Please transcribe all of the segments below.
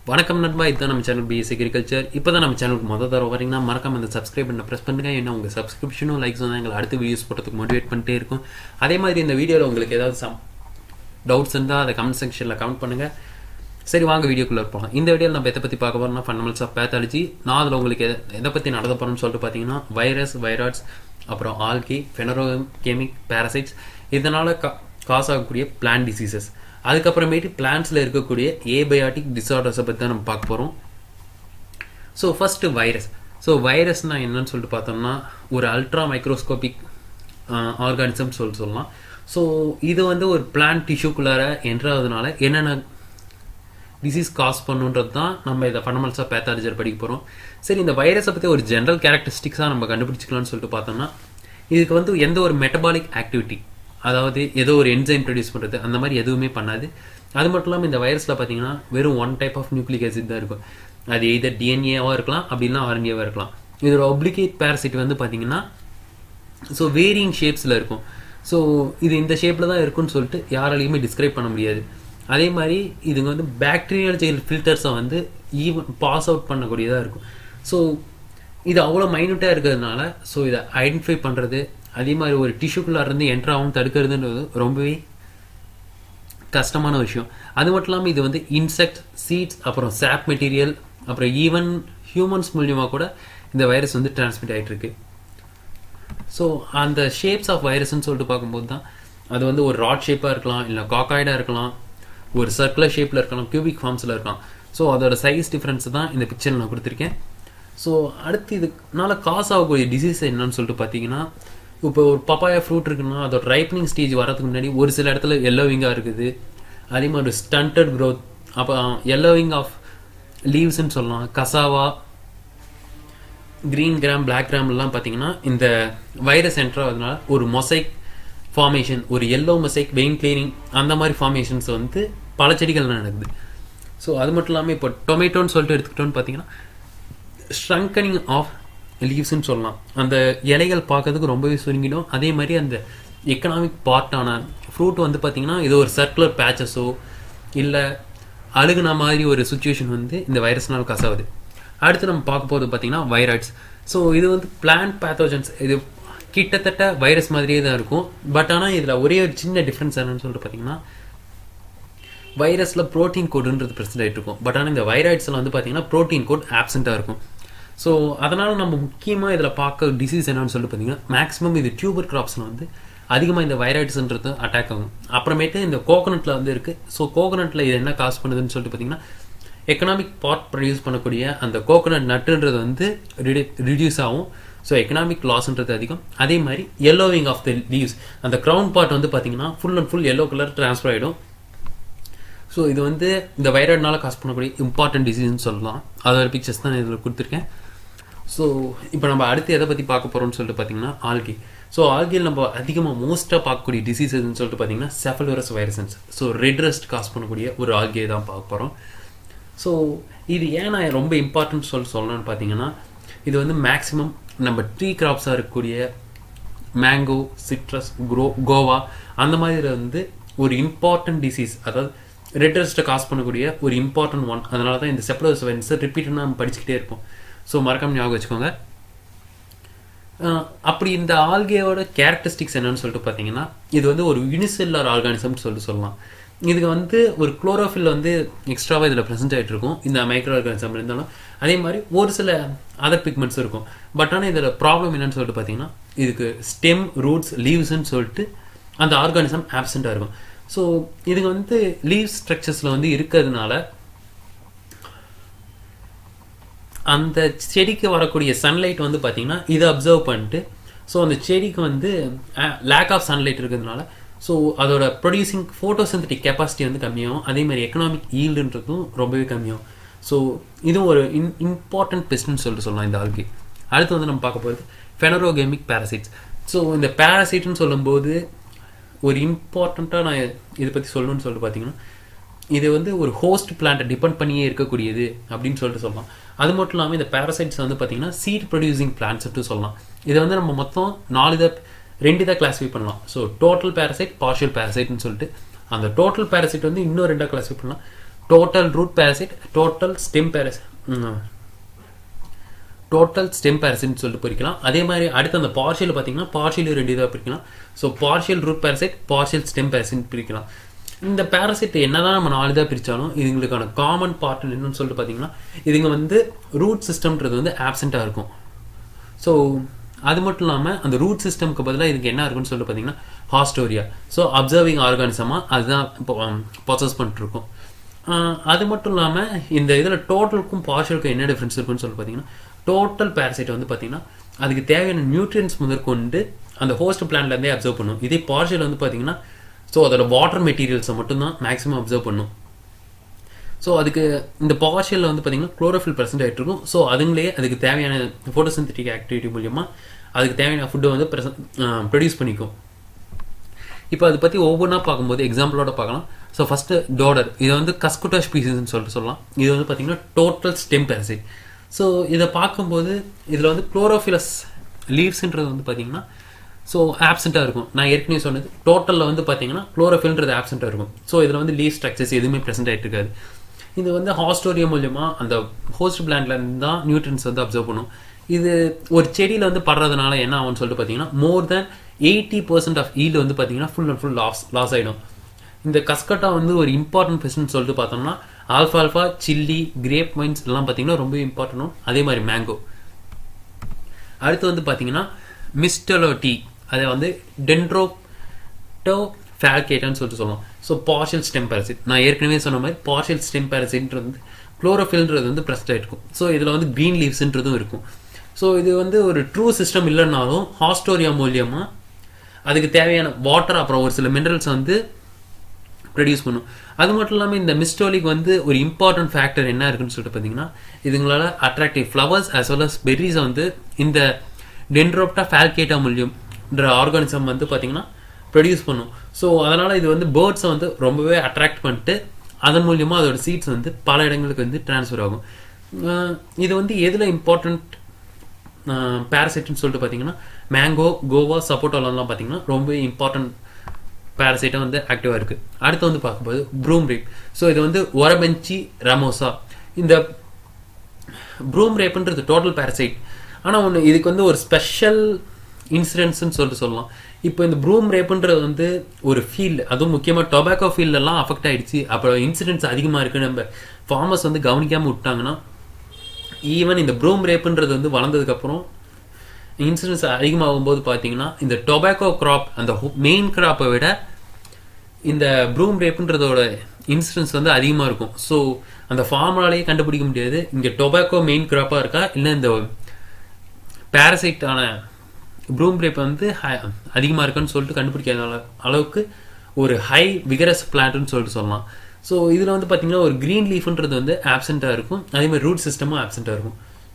வணக்கம் நண்பா இதுதான் நம்ம சேனல் பிஎஸ் அக்ரிகல்ச்சர் இப்போ தான் நம்ம சேனலுக்கு மொதல் தர வரீங்கன்னா மறக்காம இந்த சப்ஸ்கிரைப் பண்ண ப்ரெஸ் பண்ணுங்க ஏன்னா உங்கள் சப்ஸ்கிரிப்ஷனும் லைக்ஸ் தான் எங்களை அடுத்த வீடியோஸ் போடுறதுக்கு மோட்டிவேட் பண்ணிட்டே இருக்கும் அதே மாதிரி இந்த வீடியோவில் உங்களுக்கு ஏதாவது சம் டவுட்ஸ் இருந்தால் அதை கமெண்ட் செக்ஷனில் கமெண்ட் பண்ணுங்கள் சரி வாங்க வீடியோக்குள்ளே போகலாம் இந்த வீடியோவில் நம்ம எதை பற்றி பார்க்க போகிறோம்னா ஃபண்டமெண்ட்ஸ் ஆஃப் பேத்தாலஜி நான் அதில் உங்களுக்கு எதை எதை பற்றி நடத்த போகிறோம்னு சொல்லிட்டு பார்த்தீங்கன்னா வைரஸ் வைராய்ட்ஸ் அப்புறம் ஆல்கி ஃபெனரோ கெமிக் பேரசைட்ஸ் இதனால் கா காஸ் ஆகக்கூடிய பிளான் டிசீசஸ் அதுக்கப்புறமேட்டு பிளான்ஸில் இருக்கக்கூடிய ஏபயாட்டிக் டிசார்டர்ஸை பற்றி தான் நம்ம பார்க்க போகிறோம் ஸோ ஃபஸ்ட்டு வைரஸ் ஸோ வைரஸ்னால் என்னன்னு சொல்லிட்டு பார்த்தோம்னா ஒரு அல்ட்ரா மைக்ரோஸ்கோபிக் ஆர்கானிசம் சொல்லி சொல்லலாம் ஸோ இது வந்து ஒரு பிளான்ட் டிஷ்யூக்குள்ளார என்ட்ராததுனால என்னென்ன டிசீஸ் காஸ் பண்ணுன்றது தான் நம்ம இதை ஃபண்டமெண்ட்ஸாக பேத்தாலஜர் படிக்க போகிறோம் சரி இந்த வைரஸை பற்றி ஒரு ஜென்ரல் கேரக்டரிஸ்டிக்ஸாக நம்ம கண்டுபிடிச்சிக்கலாம்னு சொல்லிட்டு பார்த்தோம்னா இதுக்கு வந்து எந்த ஒரு மெட்டபாலிக் ஆக்டிவிட்டி அதாவது ஏதோ ஒரு என்சைம் ப்ரொடியூஸ் பண்ணுறது அந்த மாதிரி எதுவுமே பண்ணாது அது மட்டும் இல்லாமல் இந்த வைரஸில் பார்த்தீங்கன்னா வெறும் one type of nucleic acid தான் இருக்கும் அது எய்தர் டிஎன்ஏவாக இருக்கலாம் அப்படின்னா ஆர்என்ஏவாக இருக்கலாம் இதோட ஒப்ளிகேட் பேரசைட் வந்து பார்த்தீங்கன்னா ஸோ வேரியிங் ஷேப்ஸில் இருக்கும் ஸோ இது இந்த ஷேப்பில் தான் இருக்கும்னு சொல்லிட்டு யாராலையுமே டிஸ்கிரைப் பண்ண முடியாது அதே மாதிரி இதுங்க வந்து பாக்டீரியல் ஜெயில் ஃபில்டர்ஸை வந்து ஈவன் பாஸ் அவுட் பண்ணக்கூடியதாக இருக்கும் ஸோ இது அவ்வளோ மைனூட்டாக இருக்கிறதுனால ஸோ இதை ஐடென்டிஃபை பண்ணுறது அதே மாதிரி ஒரு டிஷ்யூக்குள்ளே இருந்து என்ட்ராகவும் தடுக்கிறதுன்றது ரொம்பவே கஷ்டமான விஷயம் அது மட்டும் இல்லாமல் இது வந்து இன்செக்ட் சீட்ஸ் அப்புறம் சாப் மெட்டீரியல் அப்புறம் ஈவன் ஹியூமன்ஸ் மூலியமாக கூட இந்த வைரஸ் வந்து டிரான்ஸ்மிட் ஆகிட்டு இருக்கு ஸோ அந்த ஷேப்ஸ் ஆஃப் வைரஸ்ன்னு சொல்லிட்டு பார்க்கும்போது தான் அது வந்து ஒரு ராட் ஷேப்பாக இருக்கலாம் இல்லை காக்காய்டாக இருக்கலாம் ஒரு சர்க்குலர் ஷேப்பில் இருக்கலாம் கியூபிக் ஃபார்ம்ஸில் இருக்கலாம் ஸோ அதோட சைஸ் டிஃப்ரென்ஸ் தான் இந்த பிக்சரில் நான் கொடுத்துருக்கேன் ஸோ அடுத்து இதுனால காஸ் ஆகக்கூடிய டிசீஸ் என்னன்னு சொல்லிட்டு பார்த்தீங்கன்னா இப்போ ஒரு பப்பாயா ஃப்ரூட் இருக்குன்னா அதோட ரைப்பனிங் ஸ்டேஜ் வரதுக்கு முன்னாடி ஒரு சில இடத்துல எல்லோவிங்காக இருக்குது அதே மாதிரி ஒரு ஸ்டண்டட் க்ரோத் அப்போ எல்லோவிங் ஆஃப் லீவ்ஸ்ன்னு சொல்லலாம் கசாவா க்ரீன் கிராம் பிளாக் கிராம்லாம் பார்த்தீங்கன்னா இந்த வைரஸ் என்ட்ரு ஆகுதுனால ஒரு மொசைக் ஃபார்மேஷன் ஒரு எல்லோ மொசைக் வெயின் கிளீனிங் அந்த மாதிரி ஃபார்மேஷன்ஸ் வந்து பல செடிகள் நடக்குது ஸோ அது மட்டும் இல்லாமல் இப்போ டொமேட்டோன்னு சொல்லிட்டு எடுத்துக்கிட்டோன்னு பார்த்தீங்கன்னா ஸ்ட்ரங்கனிங் ஆஃப் லீவ்ஸ்ன்னு சொல்லலாம் அந்த இலைகள் பார்க்கறதுக்கு ரொம்பவே சுருங்கிடும் அதே மாதிரி அந்த எக்கனாமிக் பார்ட்டான ஃப்ரூட் வந்து பார்த்திங்கன்னா இது ஒரு சர்க்குலர் பேச்சஸோ இல்லை அழுகுன மாதிரி ஒரு சுச்சுவேஷன் வந்து இந்த வைரஸ்னால் கசாவுது அடுத்து நம்ம பார்க்க போகிறது பார்த்திங்கன்னா வைராய்ட்ஸ் ஸோ இது வந்து பிளான்ட் பேத்தோஜன்ஸ் இது கிட்டத்தட்ட வைரஸ் மாதிரியே தான் இருக்கும் பட் ஆனால் இதில் ஒரே ஒரு சின்ன டிஃப்ரென்ஸ் என்னன்னு சொல்லிட்டு பார்த்தீங்கன்னா வைரஸில் ப்ரோட்டீன் கோடுன்றது ப்ரெசென்ட் ஆகிட்டு இருக்கும் பட் ஆனால் இந்த வைராய்ட்ஸில் வந்து பார்த்தீங்கன்னா ப்ரோட்டீன் கோட் ஆப்சென்ட்டாக இருக்கும் ஸோ அதனால் நம்ம முக்கியமாக இதில் பார்க்க டிசீஸ் என்னன்னு சொல்லிட்டு பார்த்தீங்கன்னா மேக்ஸிமம் இது டியூபர் கிராப்ஸில் வந்து அதிகமாக இந்த வைராய்ட்ஸ்ன்றது அட்டாக் ஆகும் அப்புறமேட்டு இந்த கோகனட்டில் வந்து இருக்குது ஸோ கோகனட்டில் இது என்ன காசு பண்ணுதுன்னு சொல்லிட்டு பார்த்தீங்கன்னா எக்கனாமிக் பார்ட் ப்ரொடியூஸ் பண்ணக்கூடிய அந்த கோகனட் நட்டுன்றது வந்து ரிடி ரிடியூஸ் ஆகும் ஸோ எக்கனாமிக் லாஸ்ன்றது அதிகம் அதே மாதிரி எல்லோவிங் ஆஃப் த லீவ்ஸ் அந்த க்ரௌண்ட் பார்ட் வந்து பார்த்தீங்கன்னா full and full yellow colour transfer ஆகிடும் ஸோ இது வந்து இந்த வைராய்டுனால காஸ் பண்ணக்கூடிய இம்பார்ட்டன்ட் டிசீஸ்னு சொல்லலாம் அதோட பிக்சர்ஸ் தான் இதில் கொடுத்துருக்கேன் ஸோ இப்போ நம்ம அடுத்து எதை பற்றி பார்க்க போகிறோம்னு சொல்லிட்டு பார்த்தீங்கன்னா ஆல்கி ஸோ ஆல்கியில் நம்ம அதிகமாக மோஸ்ட்டாக பார்க்கக்கூடிய டிசீசஸ்ன்னு சொல்லிட்டு பார்த்தீங்கன்னா Cephaleuros virescens so red rust cause பண்ணக்கூடிய ஒரு ஆல்கியை தான் பார்க்க போகிறோம் ஸோ இது ஏன் நான் ரொம்ப இம்பார்ட்டன்ட் சொல்லி சொல்லணும்னு பார்த்தீங்கன்னா இது வந்து மேக்ஸிமம் நம்ம ட்ரீ கிராப்ஸாக இருக்கக்கூடிய மேங்கோ சிட்ரஸ் க்ரோ கோவா அந்த மாதிரி வந்து ஒரு இம்பார்ட்டன்ட் டிசீஸ் அதாவது ரெட் ரெஸ்ட்டை காஸ் பண்ணக்கூடிய ஒரு இம்பார்ட்டன்ட் ஒன் அதனால தான் இந்த செப்லோஸ் வைரஸை ரிப்பீட்டடாக நம்ம படிச்சுக்கிட்டே இருப்போம் ஸோ மறக்காம ஞாபகம் வச்சுக்கோங்க அப்படி இந்த ஆல்கேயோட கேரக்டரிஸ்டிக்ஸ் என்னன்னு சொல்லிட்டு பார்த்தீங்கன்னா இது வந்து ஒரு யூனிசெல்லார் ஆர்கானிசம்னு சொல்லிட்டு சொல்லலாம் இதுக்கு வந்து ஒரு குளோரோஃபில் வந்து எக்ஸ்ட்ராவாக இதில் ப்ரெசென்ட் ஆகிட்டு இருக்கும் இந்த மைக்ரோ ஆர்கானிசம் இருந்தாலும் அதே மாதிரி ஒரு சில அதர் பிக்மெண்ட்ஸ் இருக்கும் பட் ஆனால் இதில் ப்ராப்ளம் என்னன்னு சொல்லிட்டு பார்த்தீங்கன்னா இதுக்கு ஸ்டெம் ரூட்ஸ் லீவ்ஸ்ன்னு சொல்லிட்டு அந்த ஆர்கானிசம் ஆப்சண்ட்டாக இருக்கும் ஸோ இதுங்க வந்து லீவ் ஸ்ட்ரக்சர்ஸில் வந்து இருக்கிறதுனால அந்த செடிக்கு வரக்கூடிய சன்லைட் வந்து பார்த்தீங்கன்னா இதை அப்சர்வ் பண்ணிட்டு ஸோ அந்த செடிக்கு வந்து லேக் ஆஃப் சன்லைட் இருக்கிறதுனால ஸோ அதோட ப்ரொடியூசிங் ஃபோட்டோசிந்தட்டிக் கெப்பாசிட்டி வந்து கம்மியாகும் அதே மாதிரி எக்கனாமிக் ஈல்டுன்றதும் ரொம்பவே கம்மியாகும் ஸோ இதுவும் ஒரு இன் இம்பார்ட்டன்ட் பெஸ்ட்னு சொல்லிட்டு சொல்லலாம் இந்த ஆல்கி அடுத்து வந்து நம்ம பார்க்க போகிறது ஃபெனரோகேமிக் பேரசைட்ஸ் ஸோ இந்த பேரசைட்னு சொல்லும்போது ஒரு இம்பார்ட்டண்ட்டாக நான் இதை பற்றி சொல்லணும்னு சொல்லிட்டு பார்த்தீங்கன்னா இது வந்து ஒரு ஹோஸ்ட் பிளான்ட்டை டிபெண்ட் பண்ணியே இருக்கக்கூடியது அப்படின்னு சொல்லிட்டு சொல்லலாம் அது மட்டும் இல்லாமல் இந்த பேரசைட்ஸ் வந்து பார்த்தீங்கன்னா சீட் ப்ரொடியூசிங் பிளான்ட்ஸ்ட்டு சொல்லலாம் இதை வந்து நம்ம மொத்தம் நாலு இதை ரெண்டு இதாக கிளாஸிஃபை பண்ணலாம் ஸோ டோட்டல் பேரசைட் பார்ஷியல் பேரசைட்னு சொல்லிட்டு அந்த டோட்டல் பேரசைட் வந்து இன்னும் ரெண்டாக கிளாஸிஃபை பண்ணலாம் total root parasite total stem parasite total stem பேரசைட்னு சொல்லிட்டு பிரிக்கலாம் அதே மாதிரி அடுத்து அந்த பார்ஷியல் பார்த்தீங்கன்னா பார்ஷியல் ரெண்டு இதாக பிரிக்கலாம் so partial root parasite partial stem parasite பிரிக்கலாம் இந்த பேரசைட் என்னதான் நம்ம நாலு இதாக பிரித்தாலும் இதுங்களுக்கான காமன் பார்ட் என்னன்னு சொல்லிட்டு பார்த்தீங்கன்னா இதுங்க வந்து ரூட் சிஸ்டம்ன்றது வந்து ஆப்சண்ட்டாக இருக்கும் ஸோ அது மட்டும் இல்லாமல் அந்த ரூட் சிஸ்டம்க்கு பதிலாக இதுக்கு என்ன இருக்குன்னு சொல்லிட்டு பார்த்தீங்கன்னா ஹாஸ்டோரியா ஸோ அப்சர்விங் ஆர்கானிசமாக அதுதான் இப்போ ப்ராசஸ் பண்ணிட்டுருக்கோம் அது மட்டும் இல்லாமல் இந்த இதில் டோட்டலுக்கும் பார்ஷலுக்கும் என்ன டிஃப்ரென்ஸ் இருக்குன்னு சொல்லி பார்த்தீங்கன்னா டோட்டல் பேரசைட் வந்து பார்த்தீங்கன்னா அதுக்கு தேவையான நியூட்ரியன்ஸ் முதற்கொண்டு அந்த ஹோஸ்ட் பிளான்லேருந்தே அப்சர்வ் பண்ணும் இதே பார்ஷல் வந்து பார்த்தீங்கன்னா ஸோ அதோட வாட்டர் மெட்டீரியல்ஸை மட்டும்தான் மேக்ஸிமம் அப்சர்வ் பண்ணும் ஸோ அதுக்கு இந்த பார்ஷியலில் வந்து பார்த்தீங்கன்னா குளோரோஃபில் ப்ரெசென்ட் ஆகிட்டு இருக்கும் ஸோ அதுங்களே அதுக்கு தேவையான ஃபோட்டோசிந்தட்டிக் ஆக்டிவிட்டி மூலியமாக அதுக்கு தேவையான ஃபுட்டை வந்து ப்ரெசன்ட் ப்ரொடியூஸ் பண்ணிக்கும் இப்போ அதை பற்றி ஒவ்வொன்றா பார்க்கும்போது எக்ஸாம்பிளோட பார்க்கலாம் ஸோ ஃபஸ்ட்டு டோடர் இதை வந்து கஸ்குட்டா ஸ்பீசிஸ்ன்னு சொல்லிட்டு சொல்லலாம் இது வந்து பார்த்தீங்கன்னா டோட்டல் ஸ்டெம் பேரசைட் ஸோ இதை பார்க்கும்போது இதில் வந்து குளோரோஃபிலஸ் லீவ்ஸ்ன்றது வந்து பார்த்தீங்கன்னா ஸோ ஆப்சண்ட்டாக இருக்கும் நான் ஏற்கனவே சொன்னது டோட்டலில் வந்து பார்த்தீங்கன்னா குளோரோஃபில்ன்றது ஆப்சண்ட்டாக இருக்கும் ஸோ இதில் வந்து லீவ் ஸ்ட்ரக்சர்ஸ் எதுவுமே ப்ரெசென்ட் ஆகிட்டு இருக்காது இது வந்து ஹாஸ்டோரியா மூலியமாக அந்த ஹோஸ்ட் பிளான்ட்லேருந்து தான் நியூட்ரன்ஸ் வந்து அப்சர்வ் பண்ணும் இது ஒரு செடியில் வந்து படுறதுனால என்ன ஆகும்னு சொல்லிட்டு பார்த்தீங்கன்னா more than eighty percent of yield வந்து பார்த்தீங்கன்னா full and full loss loss ஆகிடும் இந்த கஸ்கட்டா வந்து ஒரு இம்பார்ட்டன்ட் பெஸ்ட்னு சொல்லிட்டு பார்த்தோம்னா ஆல்ஃபால்ஃபா சில்லி கிரேப் வைன்ஸ் எல்லாம் பார்த்தீங்கன்னா ரொம்ப இம்பார்ட்டனும் அதே மாதிரி மேங்கோ அடுத்து வந்து பார்த்தீங்கன்னா மிஸ்டலோ டீ அதை வந்து டென்ட்ரோட்டோ ஃபேல்கேட்டான்னு சொல்லிட்டு சொல்லலாம் ஸோ பார்ஷியல் ஸ்டெம் பேரசிட் நான் ஏற்கனவே சொன்ன மாதிரி பார்ஷியல் ஸ்டெம் பேரசிட்ன்றது வந்து குளோரோஃபில்ன்றது வந்து ப்ரெஸ்ட் ஆகிருக்கும் ஸோ இதில் வந்து க்ரீன் லீவ்ஸ்ன்றதும் இருக்கும் ஸோ இது வந்து ஒரு ட்ரூ சிஸ்டம் இல்லைன்னாலும் ஹாஸ்டோரியா மூலியமாக அதுக்கு தேவையான வாட்டர் அப்புறம் ஒரு சில மினரல்ஸ் வந்து ப்ரொடியூஸ் பண்ணும் அது மட்டும் இல்லாமல் இந்த மிஸ்டோலிக் வந்து ஒரு இம்பார்ட்டன்ட் ஃபேக்டர் என்ன இருக்குன்னு சொல்லிட்டு பார்த்தீங்கன்னா இதுங்களால attractive flowers as well as பெர்ரிஸை வந்து இந்த டென்ட்ரோப்டா ஃபேல்கேட்டா மூலியம்ன்ற ஆர்கானிசம் வந்து பார்த்தீங்கன்னா ப்ரொடியூஸ் பண்ணும் ஸோ அதனால் இது வந்து பேர்ட்ஸை வந்து ரொம்பவே அட்ராக்ட் பண்ணிட்டு அதன் மூலியமாக அதோட சீட்ஸ் வந்து பல இடங்களுக்கு வந்து ட்ரான்ஸ்ஃபர் ஆகும் இது வந்து எதில் இம்பார்ட்டண்ட் பேரசைட்னு சொல்லிட்டு பார்த்தீங்கன்னா மேங்கோ கோவா சப்போட்டோலாம் பார்த்தீங்கன்னா ரொம்ப இம்பார்ட்டன்ட் பேரசைட்டாக வந்து ஆக்டிவாக இருக்குது அடுத்து வந்து பார்க்கும்போது ப்ரூம் ரேப் ஸோ இது வந்து ஒரபெஞ்சி ரமோசா இந்த ப்ரூம் ரேப்புன்றது டோட்டல் பேரசைட் ஆனால் ஒன்று இதுக்கு வந்து ஒரு ஸ்பெஷல் இன்சிடென்ட்ஸ்னு சொல்லிட்டு சொல்லலாம் இப்போ இந்த ப்ரூம் ரேப்புன்றது வந்து ஒரு ஃபீல்டு அதுவும் முக்கியமாக டொபாக்கோ ஃபீல்டெல்லாம் அஃபெக்ட் ஆகிடுச்சு அப்புறம் இன்சிடென்ட்ஸ் அதிகமாக இருக்குது நம்ம ஃபார்மர்ஸ் வந்து கவனிக்காமல் விட்டாங்கன்னா ஈவன் இந்த ப்ரூம் ரேப்புன்றது வந்து வளர்ந்ததுக்கப்புறம் இன்சூரன்ஸ் அதிகமாகும் போது பார்த்தீங்கன்னா இந்த டொபாக்கோ கிராப் அந்த மெயின் கிராப்பை விட இந்த ப்ரூம் ரேப்புன்றதோட இன்சூரன்ஸ் வந்து அதிகமாக இருக்கும் ஸோ அந்த ஃபார்மலாலேயே கண்டுபிடிக்க முடியாது இங்கே டொபாக்கோ மெயின் கிராப்பாக இருக்கா இல்லை இந்த பேரசைட்டான ப்ரூம் ரேப் வந்து அதிகமாக இருக்குன்னு சொல்லிட்டு கண்டுபிடிக்காத அளவுக்கு ஒரு ஹை விகரஸ் பிளான்ட்னு சொல்லிட்டு சொல்லலாம் ஸோ இதில் வந்து பார்த்தீங்கன்னா ஒரு க்ரீன் லீஃப்ன்றது வந்து ஆப்சண்ட்டாக இருக்கும் அதே மாதிரி ரூட் சிஸ்டமும் ஆப்சண்ட்டாக இருக்கும்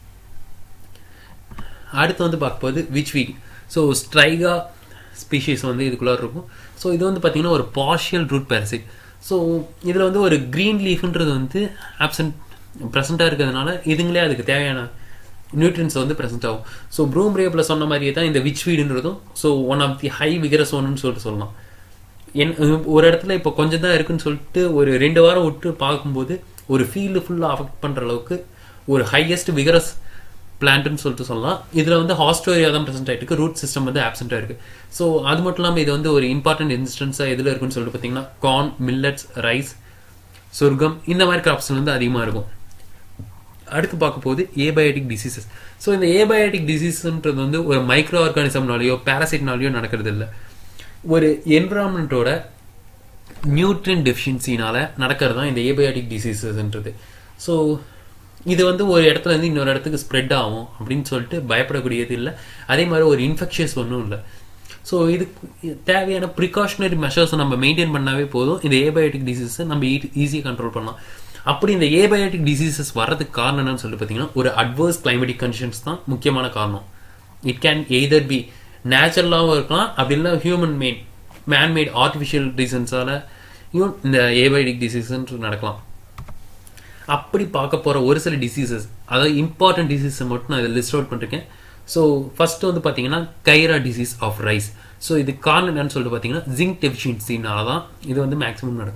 அடுத்து வந்து பார்க்கும்போது witchweed so Striga species வந்து இதுக்குள்ளார இருக்கும் ஸோ இது வந்து பார்த்திங்கன்னா ஒரு பார்ஷியல் ரூட் பேரசிட் ஸோ இதில் வந்து ஒரு க்ரீன் லீஃப்ன்றது வந்து ஆப்சன்ட் ப்ரெசண்ட்டாக இருக்கிறதுனால இதுங்களே அதுக்கு தேவையான நியூட்ரியன்ஸ் வந்து ப்ரெசென்ட் ஆகும் ஸோ ப்ரூம் ரேப்பில் சொன்ன மாதிரியே தான் இந்த விச் வீடுன்றதும் so one of the high vigorous ஒன்னு சொல்லிட்டு சொல்லலாம் என் ஒரு இடத்துல இப்போ கொஞ்சம் தான் இருக்குன்னு சொல்லிட்டு ஒரு ரெண்டு வாரம் விட்டு பார்க்கும்போது ஒரு ஃபீல்டு ஃபுல்லாக அஃபெக்ட் பண்ணுற அளவுக்கு ஒரு ஹையஸ்ட் விகரஸ் பிளான்ட்னு சொல்லிட்டு சொல்லலாம் இதில் வந்து ஹாஸ்டோரியா தான் ப்ரெசென்ட் ஆகிட்டு இருக்கு ரூட் சிஸ்டம் வந்து ஆப்சென்ட்டாக இருக்குது ஸோ அது மட்டும் இல்லாமல் இது வந்து ஒரு இம்பார்ட்டன்ட் இன்ஸ்டன்ஸாக எதில் இருக்குன்னு சொல்லிட்டு பார்த்தீங்கன்னா கார்ன் மில்லட்ஸ் ரைஸ் சொர்க்கம் இந்த மாதிரி கிராப்ஸ்ல வந்து அதிகமாக இருக்கும் அடுத்து பார்க்க போகுது ஏபயோட்டிக் டிசீசஸ் ஸோ இந்த ஏபயோட்டிக் டிசீஸ்ன்றது வந்து ஒரு மைக்ரோ ஆர்கானிசம்னாலேயோ பேரசைட்னாலேயோ நடக்கிறது இல்லை ஒரு என்விரான்மெண்ட்டோட நியூட்ரியன் டெஃபிஷியன்சினால நடக்கிறது தான் இந்த ஏபயோட்டிக் டிசீசஸ்ன்றது ஸோ இது வந்து ஒரு இடத்துல இருந்து இன்னொரு இடத்துக்கு ஸ்ப்ரெட் ஆகும் அப்படின்னு சொல்லிட்டு பயப்படக்கூடியது இல்லை அதே மாதிரி ஒரு இன்ஃபெக்ஷியஸ் ஒன்றும் இல்லை ஸோ இதுக்கு தேவையான ப்ரிகாஷனரி மெஷர்ஸை நம்ம மெயின்டைன் பண்ணாவே போதும் இந்த ஏபயோட்டிக் டிசீஸை நம்ம ஈஸியாக கண்ட்ரோல் பண்ணலாம் அப்படி இந்த ஏபயோட்டிக் டிசீசஸ் வர்றதுக்கு காரணம் என்னன்னு சொல்லிட்டு பார்த்தீங்கன்னா ஒரு அட்வர்ஸ் கிளைமேட்டிக் கண்டிஷன்ஸ் தான் முக்கியமான காரணம் இட் கேன் எய்தர் பி நேச்சுரலாகவும் இருக்கலாம் அப்படி இல்லை ஹியூமன் மேட் மேன்மேட் ஆர்டிஃபிஷியல் ரீசன்ஸால் இந்த ஏபயோட்டிக் டிசீஸ்ன்னு நடக்கலாம் அப்படி பார்க்க போகிற ஒரு சில டிசீசஸ் அதாவது இம்பார்ட்டன்ட் டிசீஸை மட்டும் நான் இதில் லிஸ்ட் அவுட் பண்ணிருக்கேன் ஸோ ஃபஸ்ட்டு வந்து பார்த்தீங்கன்னா Khaira disease of rice so இது காரணம் என்னன்னு சொல்லிட்டு பார்த்தீங்கன்னா ஜிங்க் டெஃபிஷியன்சினால தான் இது வந்து மேக்ஸிமம் நடக்கும்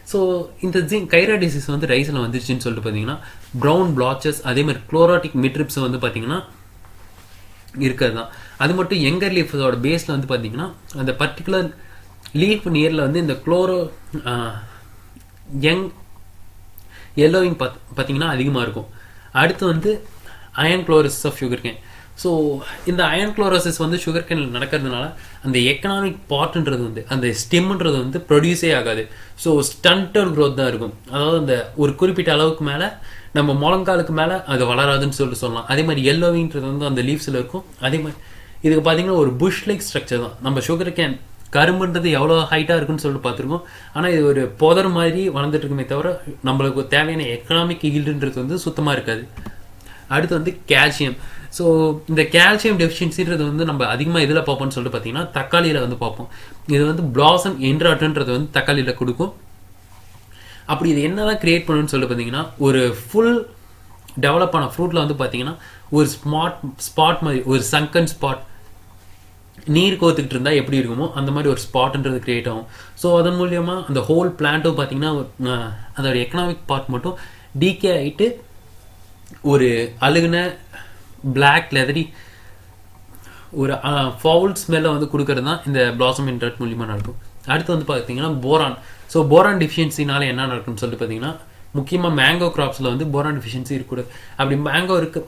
ஸோ இந்த ஜி கைரா டிசீஸ் வந்து ரைஸில் வந்துருச்சுன்னு சொல்லிட்டு பார்த்தீங்கன்னா ப்ரௌன் பிளாச்சஸ் அதே மாதிரி குளோராட்டிக் மிட்ரிப்ஸ் வந்து பார்த்தீங்கன்னா இருக்கிறது தான் அது மட்டும் எங்கர் லீஃபோட பேஸில் வந்து பார்த்தீங்கன்னா அந்த பர்டிகுலர் லீஃப் நியரில் வந்து இந்த குளோரோ யங் எல்லோவிங் பாத் பார்த்தீங்கன்னா அதிகமாக இருக்கும் அடுத்து வந்து iron chlorosis of sugar cane so இந்த அயன் குளோரோசிஸ் வந்து சுகர் கேனில் நடக்கிறதுனால அந்த எக்கனாமிக் பார்ட்ன்றது வந்து அந்த ஸ்டெம்ன்றது வந்து ப்ரொடியூஸே ஆகாது ஸோ ஸ்டண்டட் க்ரோத் தான் இருக்கும் அதாவது அந்த ஒரு குறிப்பிட்ட அளவுக்கு மேலே நம்ம முழங்காலுக்கு மேலே அது வளராதுன்னு சொல்லிட்டு சொல்லலாம் அதே மாதிரி எல்லோவிங்கிறது வந்து அந்த லீவ்ஸில் இருக்கும் அதே மாதிரி இதுக்கு பார்த்தீங்கன்னா ஒரு புஷ் லைக் ஸ்ட்ரக்சர் தான் நம்ம சுகர் கேன் கரும்புன்றது எவ்வளோ ஹைட்டாக இருக்குன்னு சொல்லிட்டு பார்த்துருக்கோம் ஆனால் இது ஒரு புதர் மாதிரி வளர்ந்துட்டு இருக்குமே தவிர நம்மளுக்கு தேவையான எக்கனாமிக் ஈல்டுன்றது வந்து சுத்தமாக இருக்காது அடுத்து வந்து கால்சியம் ஸோ இந்த கால்சியம் டெஃபிஷியன்சின்றது வந்து நம்ம அதிகமாக இதில் பார்ப்போம்னு சொல்லிட்டு பார்த்தீங்கன்னா தக்காளியில் வந்து பார்ப்போம் இது வந்து பிளாசம் என்ட்ராட்டுன்றது வந்து தக்காளியில் கொடுக்கும் அப்படி இது என்னதான் கிரியேட் பண்ணணும்னு சொல்லிட்டு பார்த்தீங்கன்னா ஒரு ஃபுல் டெவலப் ஆன ஃப்ரூட்டில் வந்து பார்த்தீங்கன்னா ஒரு ஸ்மார்ட் ஸ்பாட் மாதிரி ஒரு சங்கன் ஸ்பாட் நீர் கோத்துக்கிட்டு இருந்தால் எப்படி இருக்குமோ அந்த மாதிரி ஒரு ஸ்பாட்ன்றது கிரியேட் ஆகும் ஸோ அதன் மூலியமாக அந்த ஹோல் பிளான்ட்டும் பார்த்தீங்கன்னா அதோட எக்கனாமிக் பார்ட் மட்டும் டீகே ஆகிட்டு ஒரு அழுகுன பிளாக் லெதரி ஒரு ஃபவுல் ஸ்மெல்லை வந்து கொடுக்கறது தான் இந்த பிளாசம் இன்ட்ரட் மூலியமாக நடக்கும் அடுத்து வந்து பார்த்தீங்கன்னா போரான் ஸோ போரான் டிஃபிஷியன்சினால என்ன நடக்கும்னு சொல்லிட்டு பார்த்தீங்கன்னா முக்கியமாக மேங்கோ கிராப்ஸில் வந்து போரான் டிஃபிஷியன்சி இருக்கக்கூடாது அப்படி மேங்கோ இருக்கு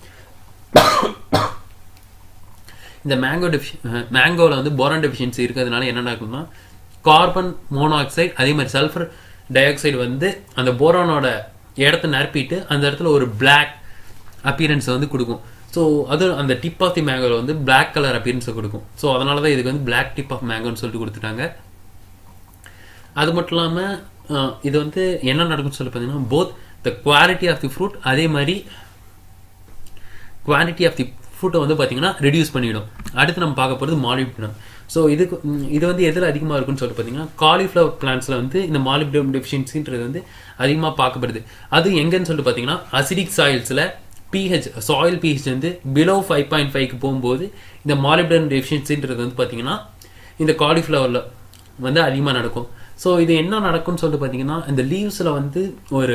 இந்த மேங்கோ டெஃபி மேங்கோவில் வந்து போரான் டெஃபிஷியன்சி இருக்கிறதுனால என்ன நடக்கும்னா கார்பன் மோனாக்சைடு அதே மாதிரி சல்ஃபர் டை ஆக்சைடு வந்து அந்த போரானோட இடத்த நிரப்பிட்டு அந்த இடத்துல ஒரு பிளாக் அப்பியரன்ஸை வந்து கொடுக்கும் ஸோ அது அந்த டிப் ஆஃப் தி மேங்கோவில் வந்து பிளாக் கலர் அப்பியரன்ஸை கொடுக்கும் ஸோ அதனால தான் இதுக்கு வந்து பிளாக் டிப் ஆஃப் மேங்கோன்னு சொல்லிட்டு கொடுத்துட்டாங்க அது மட்டும் இல்லாமல் இது வந்து என்ன நடக்கும்னு சொல்லி பார்த்தீங்கன்னா both the quality of the fruit அதே மாதிரி குவாலிட்டி ஆஃப் தி ஃப்ரூட்டை வந்து பார்த்தீங்கன்னா ரெடியூஸ் பண்ணிவிடும் அடுத்து நம்ம பார்க்க போகிறது மாலிப்டினம் ஸோ இதுக்கு இது வந்து எதில் அதிகமாக இருக்குன்னு சொல்லிட்டு பார்த்தீங்கன்னா காலிஃப்ளவர் பிளான்ஸில் வந்து இந்த மாலிப்டினம் டெஃபிஷியன்சின்றது வந்து அதிகமாக பார்க்கப்படுது அது எங்கன்னு சொல்லிட்டு பார்த்தீங்கன்னா அசிடிக் சாயில்ஸில் பிஹெச் சாயில் பிஹெச் வந்து பிலோ ஃபைவ் பாயிண்ட் ஃபைவ்க்கு போகும்போது இந்த மாலிப்டன் டெஃபிஷியன்சின்றது வந்து பார்த்தீங்கன்னா இந்த காலிஃப்ளவரில் வந்து அதிகமாக நடக்கும் ஸோ இது என்ன நடக்கும்னு சொல்லிட்டு பார்த்தீங்கன்னா இந்த லீவ்ஸில் வந்து ஒரு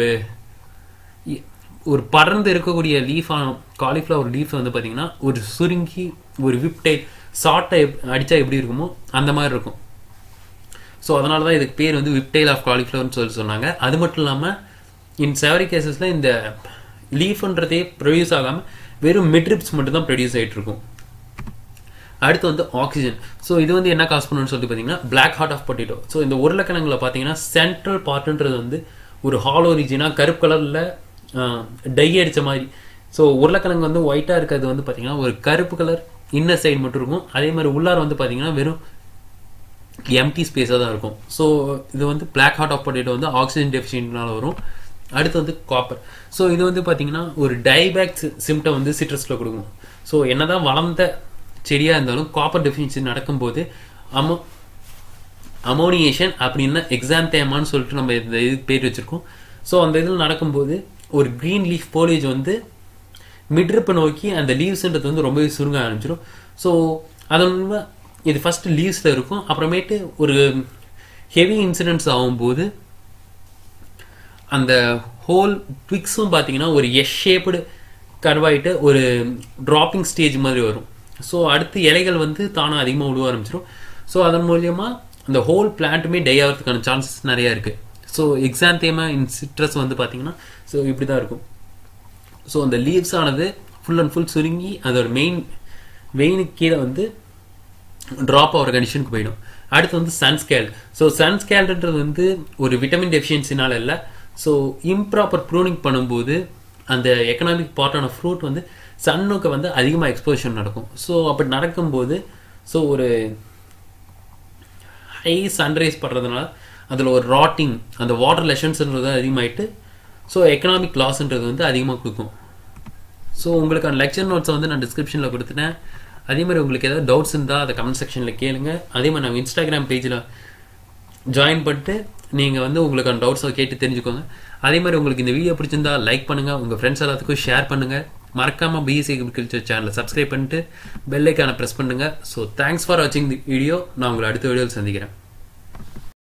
ஒரு பறந்து இருக்கக்கூடிய லீஃபான காலிஃப்ளவர் லீஃப் வந்து பார்த்தீங்கன்னா ஒரு சுருங்கி ஒரு விப்டை ஷார்ட்டை அடித்தா எப்படி இருக்குமோ அந்த மாதிரி இருக்கும் ஸோ அதனால தான் இதுக்கு பேர் வந்து விப்டைல் ஆஃப் காலிஃப்ளவர்னு சொல்லி சொன்னாங்க அது மட்டும் இல்லாமல் இன் செவரி கேசஸில் இந்த லீஃப்ன்றதே ப்ரொடியூஸ் ஆகாமல் வெறும் மிட்ரிப்ஸ் மட்டும் தான் ப்ரொடியூஸ் ஆகிட்டு இருக்கும் அடுத்து வந்து ஆக்சிஜன் ஸோ இது வந்து என்ன காசு பண்ணணும்னு சொல்லி பார்த்தீங்கன்னா black heart of potato so இந்த உருளைக்கிழங்குல பார்த்தீங்கன்னா சென்ட்ரல் பார்ட்டுன்றது வந்து ஒரு ஹாலோ ரீஜனாக கருப்பு கலரில் டை அடித்த மாதிரி ஸோ உருளைக்கிழங்கு வந்து ஒயிட்டாக இருக்கிறது வந்து பார்த்தீங்கன்னா ஒரு கருப்பு கலர் இன்னர் சைடு மட்டும் இருக்கும் அதே மாதிரி உள்ளார வந்து பார்த்தீங்கன்னா வெறும் எம்டி ஸ்பேஸாக தான் இருக்கும் ஸோ இது வந்து பிளாக் ஹார்ட் ஆஃப் பொட்டேட்டோ வந்து ஆக்சிஜன் டெஃபிஷியன்ட்னால வரும் அடுத்து வந்து காப்பர் ஸோ இது வந்து பார்த்தீங்கன்னா ஒரு டைபேக் சிம்டம் வந்து சிட்ரஸில் கொடுக்கும் ஸோ என்னதான் வளர்ந்த செடியாக இருந்தாலும் காப்பர் டெஃபிஷியன்சி நடக்கும்போது அமோ அமோனியேஷன் அப்படின்னா எக்ஸாம் தேமான்னு சொல்லிட்டு நம்ம இந்த இது பேர் வச்சுருக்கோம் ஸோ அந்த இதில் நடக்கும்போது ஒரு க்ரீன் லீஃப் போலேஜ் வந்து மிட்ரிப்பை நோக்கி அந்த லீவ்ஸ்ன்றது வந்து ரொம்பவே சுருங்க ஆரம்பிச்சிடும் ஸோ அதன் இது ஃபஸ்ட்டு லீவ்ஸில் இருக்கும் அப்புறமேட்டு ஒரு ஹெவி இன்சிடென்ட்ஸ் ஆகும்போது அந்த ஹோல் ட்விக்ஸும் பார்த்தீங்கன்னா ஒரு எஸ் ஷேப்டு கர்வாயிட்டு ஒரு ட்ராப்பிங் ஸ்டேஜ் மாதிரி வரும் ஸோ அடுத்து இலைகள் வந்து தானாக அதிகமாக விழுவ ஆரம்பிச்சிடும் ஸோ அதன் மூலியமாக அந்த ஹோல் பிளான்ட்டுமே டை ஆகிறதுக்கான சான்சஸ் நிறையா இருக்குது ஸோ எக்ஸாந்தேமா இன் சிட்ரஸ் வந்து பார்த்தீங்கன்னா ஸோ இப்படி தான் இருக்கும் ஸோ அந்த லீவ்ஸ் ஆனது ஃபுல் அண்ட் ஃபுல் சுருங்கி அதோட மெயின் வெயினுக்கு கீழே வந்து ட்ராப் ஆகிற கண்டிஷனுக்கு போயிடும் அடுத்து வந்து சன்ஸ்கேல் ஸோ சன்ஸ்கேல்ன்றது வந்து ஒரு விட்டமின் டெஃபிஷியன்சினால இல்லை ஸோ இம்ப்ராப்பர் ப்ரூனிங் பண்ணும்போது அந்த எக்கனாமிக் பார்ட்டான ஃப்ரூட் வந்து சன்னுக்கு வந்து அதிகமாக எக்ஸ்போஷன் நடக்கும் ஸோ அப்படி நடக்கும்போது ஸோ ஒரு ஹை சன்ரைஸ் படுறதுனால அதில் ஒரு ராட்டிங் அந்த வாட்டர் லெஷன்ஸ்ன்றது அதிகமாகிட்டு ஸோ எக்கனாமிக் லாஸ்ன்றது வந்து அதிகமாக கொடுக்கும் ஸோ உங்களுக்கான லெக்சர் நோட்ஸை வந்து நான் டிஸ்கிரிப்ஷனில் கொடுத்துட்டேன் அதே மாதிரி உங்களுக்கு ஏதாவது டவுட்ஸ் இருந்தால் அதை கமெண்ட் செக்ஷனில் கேளுங்க அதே மாதிரி நாங்கள் இன்ஸ்டாகிராம் பேஜில் ஜாயின் பண்ணிட்டு நீங்கள் வந்து உங்களுக்கான டவுட்ஸை கேட்டு தெரிஞ்சுக்கோங்க அதே மாதிரி உங்களுக்கு இந்த வீடியோ பிடிச்சிருந்தா லைக் பண்ணுங்கள் உங்கள் ஃப்ரெண்ட்ஸ் எல்லாத்துக்கும் ஷேர் பண்ணுங்கள் மறக்காமல் பிஎஸ்சி அக்ரிகல்ச்சர் சேனலை சப்ஸ்கிரைப் பண்ணிட்டு பெல்லைக்கான ப்ரெஸ் பண்ணுங்கள் ஸோ தேங்க்ஸ் ஃபார் வாட்சிங் தி வீடியோ நான் உங்களை அடுத்த வீடியோவில் சந்திக்கிறேன்